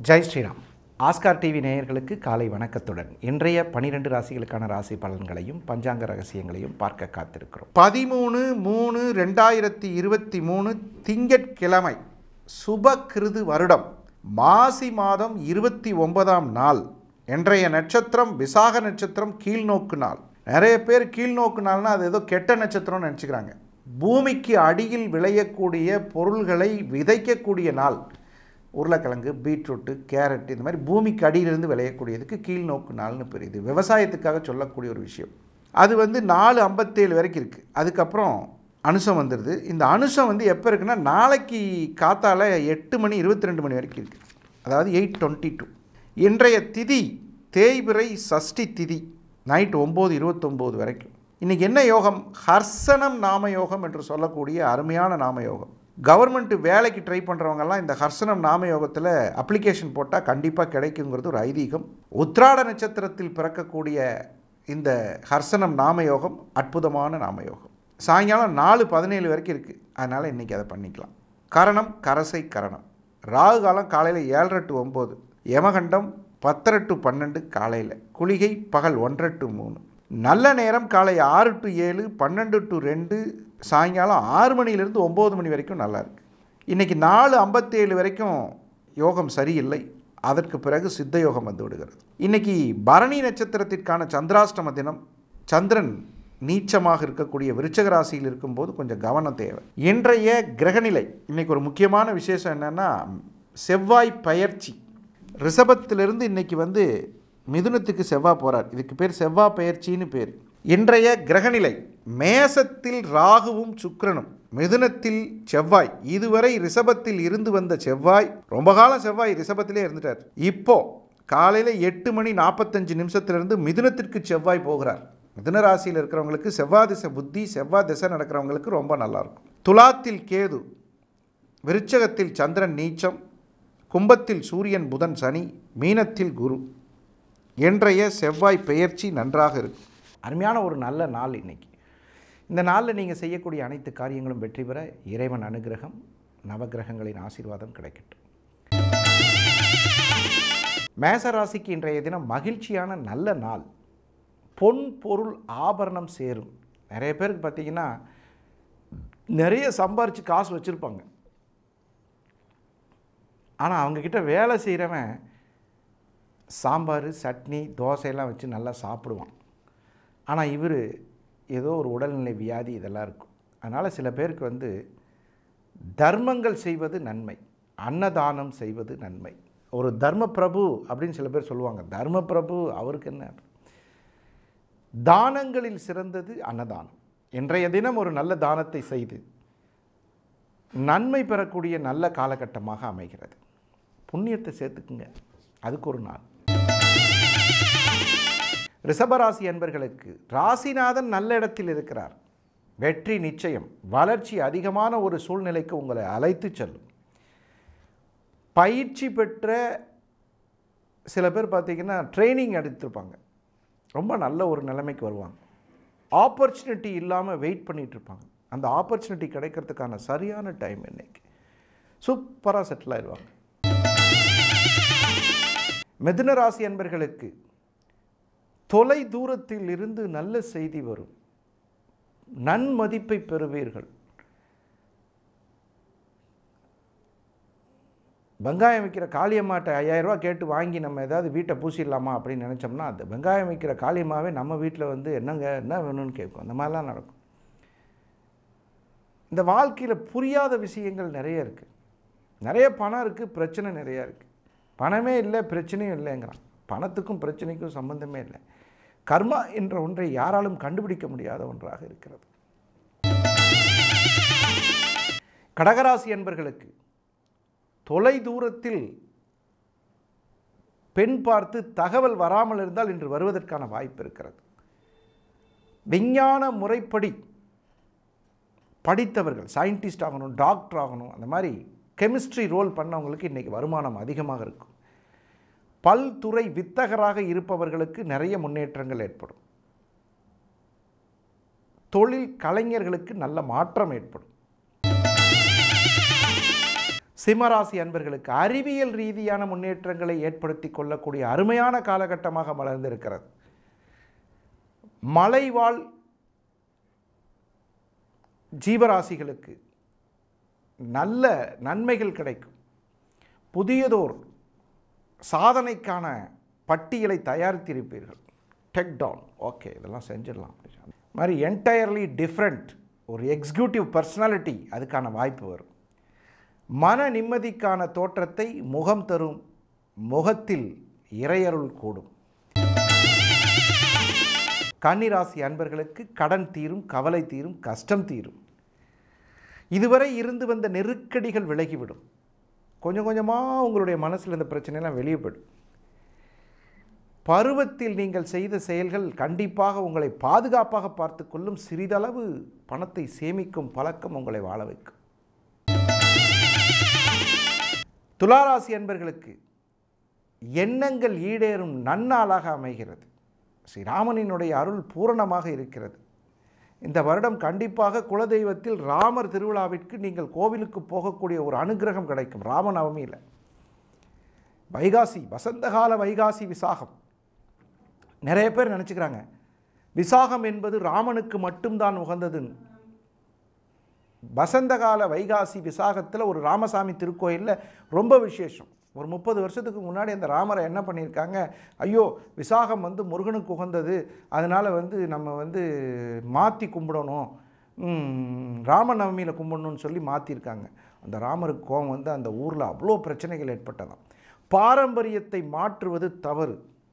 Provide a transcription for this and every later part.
Jai Sriram Oscar TV நேயர்களுக்கு காலை வணக்கத்துடன் இன்றைய பனிரெண்டு ராசிகளுக்கான ராசி பலன்களையும் பஞ்சாங்க ரகசியங்களையும் பார்க்க காத்திருக்கிறோம் பதிமூணு மூணு ரெண்டாயிரத்தி இருபத்தி மூணு திங்கட்கிழமை சுபகிருது வருடம் மாசி மாதம் இருபத்தி ஒன்பதாம் நாள் இன்றைய நட்சத்திரம் விசாக நட்சத்திரம் கீழ்நோக்கு நாள் நிறைய பேர் கீழ்நோக்கு நாள்னா அது ஏதோ கெட்ட நட்சத்திரம்னு நினச்சிக்கிறாங்க பூமிக்கு அடியில் விளையக்கூடிய பொருள்களை விதைக்கக்கூடிய நாள் உருளைக்கிழங்கு பீட்ரூட்டு கேரட் இந்த மாதிரி பூமிக்கு அடியிலிருந்து விளையக்கூடியதுக்கு கீழ்நோக்கு நாள்னு பெரியுது விவசாயத்துக்காக சொல்லக்கூடிய ஒரு விஷயம் அது வந்து நாலு ஐம்பத்தேழு வரைக்கும் இருக்குது அதுக்கப்புறம் அனுசம் வந்துடுது இந்த அனுசம் வந்து எப்போ இருக்குன்னா நாளைக்கு காத்தால எட்டு மணி இருபத்தி ரெண்டு மணி வரைக்கும் இருக்குது அதாவது எயிட் டுவெண்ட்டி டூ இன்றைய திதி தேய்பிறை சஷ்டி திதி நைட் ஒம்பது இருபத்தொம்போது வரைக்கும் இன்றைக்கி என்ன யோகம் ஹர்சனம் நாம யோகம் என்று சொல்லக்கூடிய அருமையான நாம யோகம் கவர்மெண்ட் வேலைக்கு ட்ரை பண்ணுறவங்கெல்லாம் இந்த ஹர்சனம் நாம யோகத்தில் அப்ளிகேஷன் போட்டால் கண்டிப்பாக கிடைக்குங்கிறது ஒரு ஐதீகம் உத்ராட நட்சத்திரத்தில் பிறக்கக்கூடிய இந்த ஹர்சனம் நாம யோகம் அற்புதமான நாம யோகம் சாயங்காலம் நாலு பதினேழு வரைக்கும் இருக்குது அதனால் இன்றைக்கி அதை பண்ணிக்கலாம் கரணம் கரசை கரணம் ராகு காலம் காலையில் ஏழரை டு ஒம்பது யமகண்டம் பத்தரை டு பன்னெண்டு காலையில் குளிகை பகல் ஒன்றரை டு மூணு நல்ல நேரம் காலை ஆறு டு ஏழு பன்னெண்டு டு ரெண்டு சாயங்காலம் ஆறு மணிலேருந்து ஒம்பது மணி வரைக்கும் நல்லா இருக்கு இன்றைக்கி நாலு ஐம்பத்தேழு வரைக்கும் யோகம் சரியில்லை அதற்கு பிறகு சித்த யோகம் வந்து விடுகிறது இன்றைக்கி பரணி நட்சத்திரத்திற்கான சந்திராஷ்டம தினம் சந்திரன் நீச்சமாக இருக்கக்கூடிய விருச்சக ராசியில் இருக்கும்போது கொஞ்சம் கவனம் தேவை இன்றைய கிரகநிலை இன்றைக்கி ஒரு முக்கியமான விசேஷம் என்னென்னா செவ்வாய் பயிற்சி ரிஷபத்திலிருந்து இன்றைக்கி வந்து மிதுனத்துக்கு செவ்வாய் போகிறார் இதுக்கு பேர் செவ்வாய் பயிற்சின்னு பேர் இன்றைய கிரகநிலை மேசத்தில் ராகுவும் சுக்கிரனும் மிதுனத்தில் செவ்வாய் இதுவரை ரிஷபத்தில் இருந்து வந்த செவ்வாய் ரொம்ப காலம் செவ்வாய் ரிஷபத்திலே இருந்துட்டார் இப்போ காலையில் எட்டு மணி நாற்பத்தஞ்சு நிமிஷத்திலிருந்து மிதுனத்திற்கு செவ்வாய் போகிறார் மிதுன ராசியில் இருக்கிறவங்களுக்கு செவ்வாய் திசை புத்தி செவ்வாய் திசை நடக்கிறவங்களுக்கு ரொம்ப நல்லாயிருக்கும் துலாத்தில் கேது விருச்சகத்தில் சந்திரன் நீச்சம் கும்பத்தில் சூரியன் புதன் சனி மீனத்தில் குரு இன்றைய செவ்வாய் பெயர்ச்சி நன்றாக இருக்கும் அருமையான ஒரு நல்ல நாள் இன்னைக்கு இந்த நாளில் நீங்கள் செய்யக்கூடிய அனைத்து காரியங்களும் வெற்றி பெற இறைவன் அனுகிரகம் நவகிரகங்களின் ஆசீர்வாதம் கிடைக்கட்டும் மேச ராசிக்கு இன்றைய தினம் மகிழ்ச்சியான நல்ல நாள் பொன் பொருள் ஆபரணம் சேரும் நிறைய பேருக்கு பார்த்தீங்கன்னா நிறைய சம்பாரித்து காசு வச்சுருப்பாங்க ஆனால் அவங்கக்கிட்ட வேலை செய்கிறவன் சாம்பார் சட்னி தோசையெல்லாம் வச்சு நல்லா சாப்பிடுவான் ஆனால் இவர் ஏதோ ஒரு உடல்நிலை வியாதி இதெல்லாம் இருக்கும் அதனால் சில பேருக்கு வந்து தர்மங்கள் செய்வது நன்மை அன்னதானம் செய்வது நன்மை ஒரு தர்ம பிரபு அப்படின்னு சில பேர் சொல்லுவாங்க தர்ம பிரபு அவருக்கு என்ன தானங்களில் சிறந்தது அன்னதானம் இன்றைய தினம் ஒரு நல்ல தானத்தை செய்து நன்மை பெறக்கூடிய நல்ல காலகட்டமாக அமைகிறது புண்ணியத்தை சேர்த்துக்குங்க அதுக்கு ஒரு நாள் ரிஷபராசி அன்பர்களுக்கு ராசிநாதன் நல்ல இடத்தில் இருக்கிறார் வெற்றி நிச்சயம் வளர்ச்சி அதிகமான ஒரு சூழ்நிலைக்கு உங்களை அழைத்து செல்லும் பயிற்சி பெற்ற சில பேர் பார்த்திங்கன்னா ட்ரைனிங் எடுத்திருப்பாங்க ரொம்ப நல்ல ஒரு நிலைமைக்கு வருவாங்க ஆப்பர்ச்சுனிட்டி இல்லாமல் வெயிட் பண்ணிகிட்டு இருப்பாங்க அந்த ஆப்பர்ச்சுனிட்டி கிடைக்கிறதுக்கான சரியான டைம் இன்னைக்கு சூப்பராக செட்டில் ஆயிடுவாங்க மிதுன ராசி அன்பர்களுக்கு தொலை தூரத்தில் இருந்து நல்ல செய்தி வரும் நன்மதிப்பை பெறுவீர்கள் வெங்காயம் விற்கிற காளியம்மாட்ட ஐயாயிரரூவா கேட்டு வாங்கி நம்ம ஏதாவது வீட்டை பூசிடலாமா அப்படின்னு நினச்சோம்னா அது வெங்காயம் விற்கிற காளியம்மாவே நம்ம வீட்டில் வந்து என்னங்க என்ன வேணும்னு கேட்கும் அந்த மாதிரிலாம் நடக்கும் இந்த வாழ்க்கையில் புரியாத விஷயங்கள் நிறைய இருக்குது நிறைய பணம் இருக்குது பிரச்சனை நிறையா இருக்குது பணமே இல்லை பிரச்சனையும் இல்லைங்கிறான் பணத்துக்கும் பிரச்சனைக்கும் சம்பந்தமே இல்லை கர்மா என்ற ஒன்றை யாராலும் கண்டுபிடிக்க முடியாத ஒன்றாக இருக்கிறது கடகராசி என்பர்களுக்கு தொலை தூரத்தில் பெண் பார்த்து தகவல் வராமல் இருந்தால் இன்று வருவதற்கான வாய்ப்பு இருக்கிறது விஞ்ஞான முறைப்படி படித்தவர்கள் சயின்டிஸ்ட் ஆகணும் டாக்டர் ஆகணும் அந்த மாதிரி கெமிஸ்ட்ரி ரோல் பண்ணவங்களுக்கு இன்றைக்கி வருமானம் அதிகமாக இருக்கும் பல்துறை வித்தகராக இருப்பவர்களுக்கு நிறைய முன்னேற்றங்கள் ஏற்படும் தொழில் கலைஞர்களுக்கு நல்ல மாற்றம் ஏற்படும் சிம்மராசி அன்பர்களுக்கு அறிவியல் ரீதியான முன்னேற்றங்களை ஏற்படுத்தி கொள்ளக்கூடிய அருமையான காலகட்டமாக மலர்ந்திருக்கிறது மலைவாழ் ஜீவராசிகளுக்கு நல்ல நன்மைகள் கிடைக்கும் புதியதோர் சாதனைக்கான பட்டியலை தயாரித்திருப்பீர்கள் டெக் டவுன் ஓகே இதெல்லாம் செஞ்சிடலாம் அப்படி மாதிரி என்டையர்லி டிஃப்ரெண்ட் ஒரு எக்ஸிக்யூட்டிவ் பர்சனாலிட்டி அதுக்கான வாய்ப்பு வரும் மன நிம்மதிக்கான தோற்றத்தை முகம் தரும் முகத்தில் இறையருள் கூடும் கன்னிராசி அன்பர்களுக்கு கடன் தீரும் கவலை தீரும் கஷ்டம் தீரும் இதுவரை இருந்து வந்த நெருக்கடிகள் விலகிவிடும் கொஞ்சம் கொஞ்சமாக உங்களுடைய மனசில் இந்த பிரச்சனையெல்லாம் வெளியே போயிடும் பருவத்தில் நீங்கள் செய்த செயல்கள் கண்டிப்பாக உங்களை பாதுகாப்பாக பார்த்து கொள்ளும் சிறிதளவு பணத்தை சேமிக்கும் பழக்கம் உங்களை வாழ வைக்கும் துளாராசி அன்பர்களுக்கு எண்ணங்கள் ஈடேறும் நன்னாளாக அமைகிறது ஸ்ரீராமனினுடைய அருள் பூரணமாக இருக்கிறது இந்த வருடம் கண்டிப்பாக குலதெய்வத்தில் ராமர் திருவிழாவிற்கு நீங்கள் கோவிலுக்கு போகக்கூடிய ஒரு அனுகிரகம் கிடைக்கும் ராமநவமியில் வைகாசி வசந்தகால வைகாசி விசாகம் நிறைய பேர் நினச்சிக்கிறாங்க விசாகம் என்பது ராமனுக்கு மட்டும்தான் உகந்ததுன்னு வசந்தகால வைகாசி விசாகத்தில் ஒரு ராமசாமி திருக்கோயிலில் ரொம்ப விசேஷம் ஒரு முப்பது வருஷத்துக்கு முன்னாடி அந்த ராமரை என்ன பண்ணியிருக்காங்க ஐயோ விசாகம் வந்து முருகனுக்கு உகந்தது அதனால் வந்து நம்ம வந்து மாற்றி கும்பிடணும் ம், ராமநவமியில் கும்பிடணும்னு சொல்லி மாற்றிருக்காங்க அந்த ராமருக்கு கோபம் வந்து அந்த ஊரில் அவ்வளோ பிரச்சனைகள் ஏற்பட்டதாம் பாரம்பரியத்தை மாற்றுவது தவறு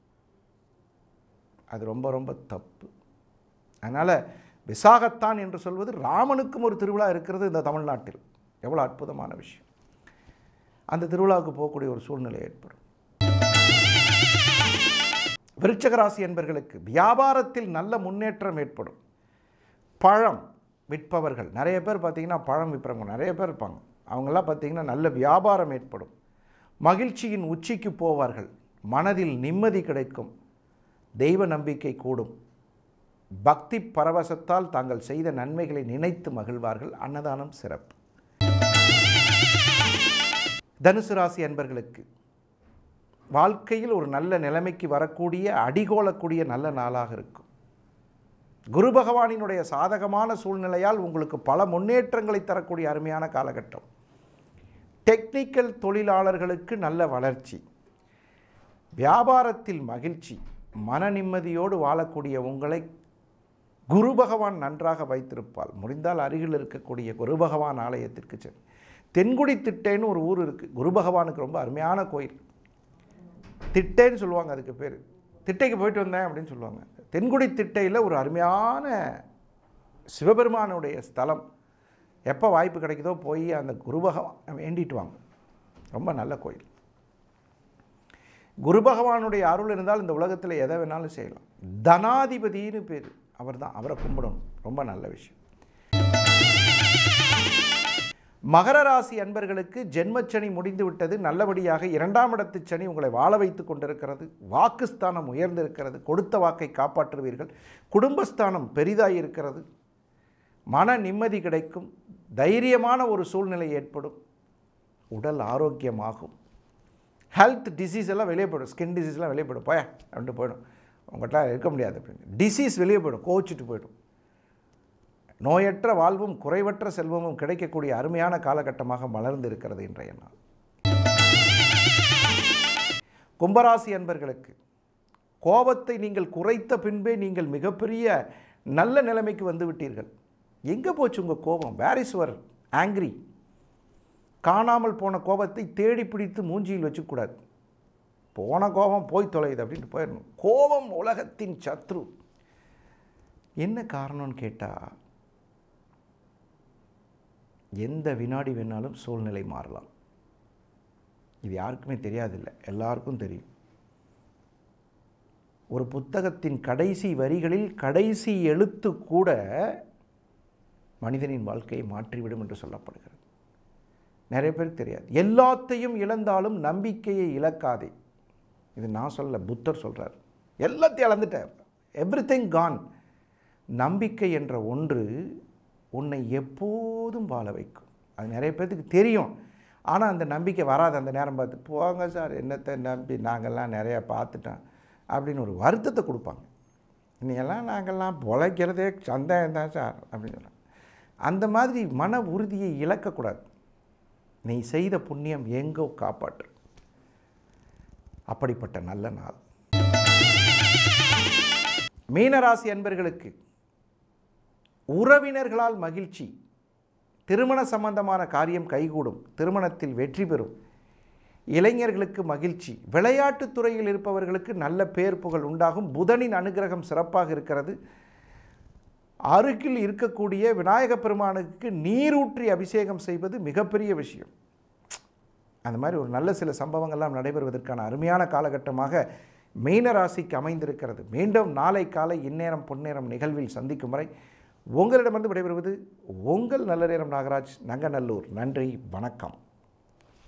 அது ரொம்ப ரொம்ப தப்பு அதனால் விசாகத்தான் என்று சொல்வது ராமனுக்கும் ஒரு திருவிழா இருக்கிறது இந்த தமிழ்நாட்டில் எவ்வளோ அற்புதமான விஷயம் அந்த திருவிழாவுக்கு போகக்கூடிய ஒரு சூழ்நிலை ஏற்படும் விருச்சக ராசி என்பர்களுக்கு வியாபாரத்தில் நல்ல முன்னேற்றம் ஏற்படும் பழம் விற்பவர்கள் நிறைய பேர் பார்த்தீங்கன்னா பழம் விற்பவங்க நிறைய பேர் இருப்பாங்க அவங்கெல்லாம் பார்த்தீங்கன்னா நல்ல வியாபாரம் ஏற்படும் மகிழ்ச்சியின் உச்சிக்கு போவார்கள் மனதில் நிம்மதி கிடைக்கும் தெய்வ நம்பிக்கை கூடும் பக்தி பரவசத்தால் தாங்கள் செய்த நன்மைகளை நினைத்து மகிழ்வார்கள் அன்னதானம் சிறப்பு தனுசு ராசி அன்பர்களுக்கு வாழ்க்கையில் ஒரு நல்ல நிலைமைக்கு வரக்கூடிய அடிகோலக்கூடிய நல்ல நாளாக இருக்கும் குரு பகவானினுடைய சாதகமான சூழ்நிலையால் உங்களுக்கு பல முன்னேற்றங்களை தரக்கூடிய அருமையான காலகட்டம் டெக்னிக்கல் தொழிலாளர்களுக்கு நல்ல வளர்ச்சி வியாபாரத்தில் மகிழ்ச்சி மன நிம்மதியோடு வாழக்கூடிய உங்களை குரு பகவான் நன்றாக வைத்திருப்பால் முடிந்தால் அருகில் இருக்கக்கூடிய குரு பகவான் ஆலயத்திற்கு சென்று தென்குடி திட்டைன்னு ஒரு ஊர் இருக்குது குரு பகவானுக்கு ரொம்ப அருமையான கோயில் திட்டைன்னு சொல்லுவாங்க அதுக்கு பேர் திட்டைக்கு போயிட்டு வந்தேன் அப்படின்னு சொல்லுவாங்க தென்குடி திட்டையில் ஒரு அருமையான சிவபெருமானுடைய ஸ்தலம் எப்போ வாய்ப்பு கிடைக்குதோ போய் அந்த குரு பகவான் வேண்டிட்டு வாங்க ரொம்ப நல்ல கோயில் குரு பகவானுடைய அருள் இருந்தால் இந்த உலகத்தில் எதை வேணாலும் செய்யலாம் தனாதிபதினு பேர் அவர் தான் அவரை கும்பிடணும் ரொம்ப நல்ல விஷயம் மகர ராசி அன்பர்களுக்கு ஜென்மச்சனி முடிந்து விட்டது நல்லபடியாக இரண்டாம் இடத்து சனி உங்களை வாழ வைத்து கொண்டிருக்கிறது வாக்குஸ்தானம் உயர்ந்திருக்கிறது கொடுத்த வாக்கை காப்பாற்றுவீர்கள் குடும்பஸ்தானம் பெரிதாய் இருக்கிறது மன நிம்மதி கிடைக்கும் தைரியமான ஒரு சூழ்நிலை ஏற்படும் உடல் ஆரோக்கியமாகும் ஹெல்த் டிசீஸ் எல்லாம் வெளியே போயிடும் ஸ்கின் டிசீஸ்லாம் வெளியே போயிடும் போய அப்படின்ட்டு போயிடும் உங்கள்கிட்ட இருக்க முடியாது அப்படின்னு டிசீஸ் வெளியே போயிடும் கோச்சிட்டு போயிடும் நோயற்ற வாழ்வும் குறைவற்ற செல்வமும் கிடைக்கக்கூடிய அருமையான காலகட்டமாக மலர்ந்து இருக்கிறது இன்றைய நாள் கும்பராசி அன்பர்களுக்கு கோபத்தை நீங்கள் குறைத்த பின்பே நீங்கள் மிகப்பெரிய நல்ல நிலைமைக்கு வந்து விட்டீர்கள் எங்கே போச்சு உங்கள் கோபம் வேர் இஸ் யுவர் ஆங்க்ரி காணாமல் போன கோபத்தை தேடி பிடித்து மூஞ்சியில் வச்சுக்கூடாது போன கோபம் போய் தொலையுது அப்படின்ட்டு போயிடணும் கோபம் உலகத்தின் சத்ரு என்ன காரணம்னு கேட்டால் எந்த வினாடி வேணாலும் சூழ்நிலை மாறலாம் இது யாருக்குமே தெரியாதில்லை எல்லாருக்கும் தெரியும் ஒரு புத்தகத்தின் கடைசி வரிகளில் கடைசி எழுத்து கூட மனிதனின் வாழ்க்கையை மாற்றிவிடும் என்று சொல்லப்படுகிறது நிறைய பேருக்கு தெரியாது எல்லாத்தையும் இழந்தாலும் நம்பிக்கையை இழக்காதே இது நான் சொல்ல புத்தர் சொல்கிறார் எல்லாத்தையும் இழந்துட்டார் எவ்ரி திங் கான் நம்பிக்கை என்ற ஒன்று உன்னை எப்போதும் வாழ வைக்கும் அது நிறைய பேர்த்துக்கு தெரியும் ஆனால் அந்த நம்பிக்கை வராது அந்த நேரம் பார்த்து போங்க சார் என்னத்தை நம்பி நாங்கள்லாம் நிறையா பார்த்துட்டோம் அப்படின்னு ஒரு வருத்தத்தை கொடுப்பாங்க இன்னையெல்லாம் நாங்கள்லாம் பொழைக்கிறதே சந்தேகம் தான் சார் அப்படின்னு சொல்கிறாங்க அந்த மாதிரி மன உறுதியை இழக்கக்கூடாது நீ செய்த புண்ணியம் எங்கோ காப்பாற்று அப்படிப்பட்ட நல்ல நாள் மீனராசி அன்பர்களுக்கு உறவினர்களால் மகிழ்ச்சி திருமண சம்பந்தமான காரியம் கைகூடும் திருமணத்தில் வெற்றி பெறும் இளைஞர்களுக்கு மகிழ்ச்சி விளையாட்டுத் துறையில் இருப்பவர்களுக்கு நல்ல பேர் புகழ் உண்டாகும் புதனின் அனுகிரகம் சிறப்பாக இருக்கிறது அருகில் இருக்கக்கூடிய விநாயகப் பெருமானுக்கு நீரூற்றி அபிஷேகம் செய்வது மிகப்பெரிய விஷயம் அந்த மாதிரி ஒரு நல்ல சில சம்பவங்கள்லாம் நடைபெறுவதற்கான அருமையான காலகட்டமாக மீன ராசிக்கு அமைந்திருக்கிறது மீண்டும் நாளை காலை இந்நேரம் பொன்னேரம் நிகழ்வில் சந்திக்கும் வரை உங்களிடமிருந்து விடைபெறுவது உங்கள் நல்ல நேரம் நாகராஜ் நங்கநல்லூர் நன்றி வணக்கம்